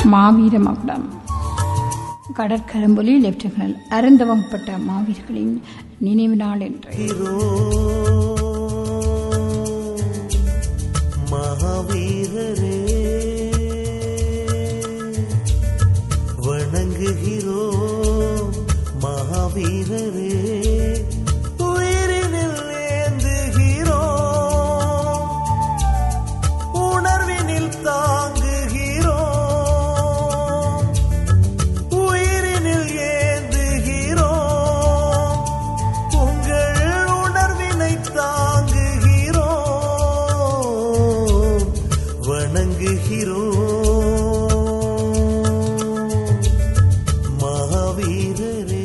மாவீர மகுடம் கடற்கரம்பொலி லெப்டினல் அருந்தவப்பட்ட மாவீரர்களின் நினைவு நாள் என்று மகாவீரரே வணங்குகிறோ மகாவீரரே உயிரினில் ஏந்துகிறோ உணர்வினில் தாங்குகிறோ உயிரினில் ஏந்துகிறோ உங்கள் உணர்வினை தாங்குகிறோ வணங்குகிறோ மகாவீரரே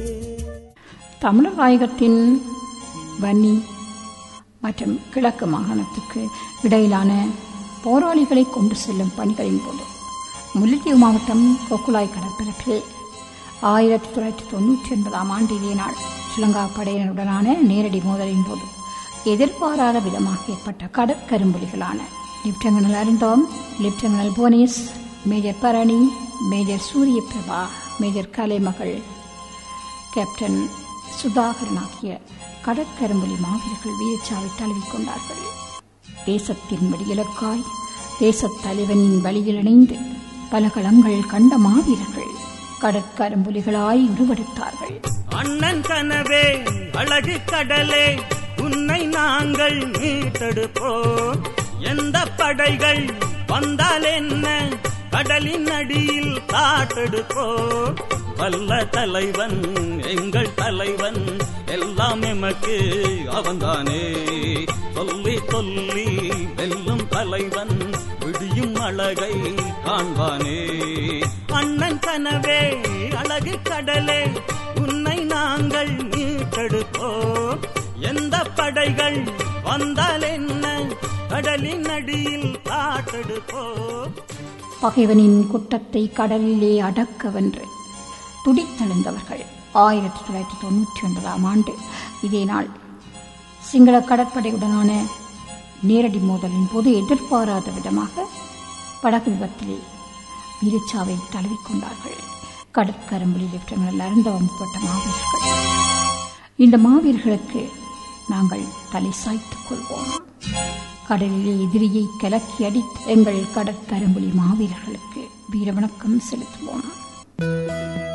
தமிழர் தாயகத்தின் வன்னி மற்றும் கிழக்கு மாகாணத்துக்கு இடையிலான போராளிகளை கொண்டு செல்லும் பணிகளின் போது முல்லைத்தீவு மாவட்டம் கொக்குலாய் கடற்பரப்பில் ஆயிரத்தி தொள்ளாயிரத்தி தொண்ணூற்றி ஒன்பதாம் ஆண்டு இதே நாள் ஸ்ரீலங்கா படையினருடனான நேரடி மோதலின் போது எதிர்பாராத விதமாக ஏற்பட்ட கடற்கரும்புலிகளான lieutenant Arunthom lieutenant Buvanesh major Barani major Suriya Praba major Kalaimagal captain Suthakaran ஆகிய கடற்கரும்புலி மாவீரர்கள் வீரச்சாவை தழுவிக்கொண்டார்கள் தேசத்தின் வெடியிலக்காய் தேசத் தலைவனின் வழியில் இணைந்து பல களங்கள் கண்ட மாவீரர்கள் கடற்கரும்புலிகளாய் உருவெடுத்தார்கள் அண்ணன் கனவே அழகு கடலே உன்னை நாங்கள் மீட்டெடுப்போம் எந்த படைகள் வந்தால் என்ன கடலின் அடியில் காட்டெடுப்போம் வல்ல தலைவன் எங்கள் தலைவன் எல்லாம் எமக்கு அவன்தானே சொல்லி சொல்லி வெல்லும் தலைவன் விடியும் அழகை காண்பானே அண்ணன் கனவே அழகு கடலே உன்னை நாங்கள் மீட்டெடுப்போம் எந்த படைகள் வந்தால் என்ன கடலின் அடியில் காட்டெடுப்போம் பகைவனின் குற்றத்தை கடலிலே அடக்க வென்று துடித்தெழுந்தவர்கள் ஆயிரத்தி தொள்ளாயிரத்தி தொண்ணூற்றி ஒன்பதாம் ஆண்டு இதே நாள் சிங்கள கடற்படையுடனான நேரடி மோதலின் போது எதிர்பாராத விதமாக படகு விபத்திலே வீரச்சாவை தழுவிக்கொண்டார்கள் கடற்கரம்புலி லெப்டினல் அருந்தவம்பட்ட மாவீரர்கள் இந்த மாவீரர்களுக்கு நாங்கள் தலை சாய்த்துக் கொள்வோம் கடலிலே எதிரியை கலக்கி அடித்து எங்கள் கடற்கரும்புலி மாவீரர்களுக்கு வீரவணக்கம் செலுத்துவோம்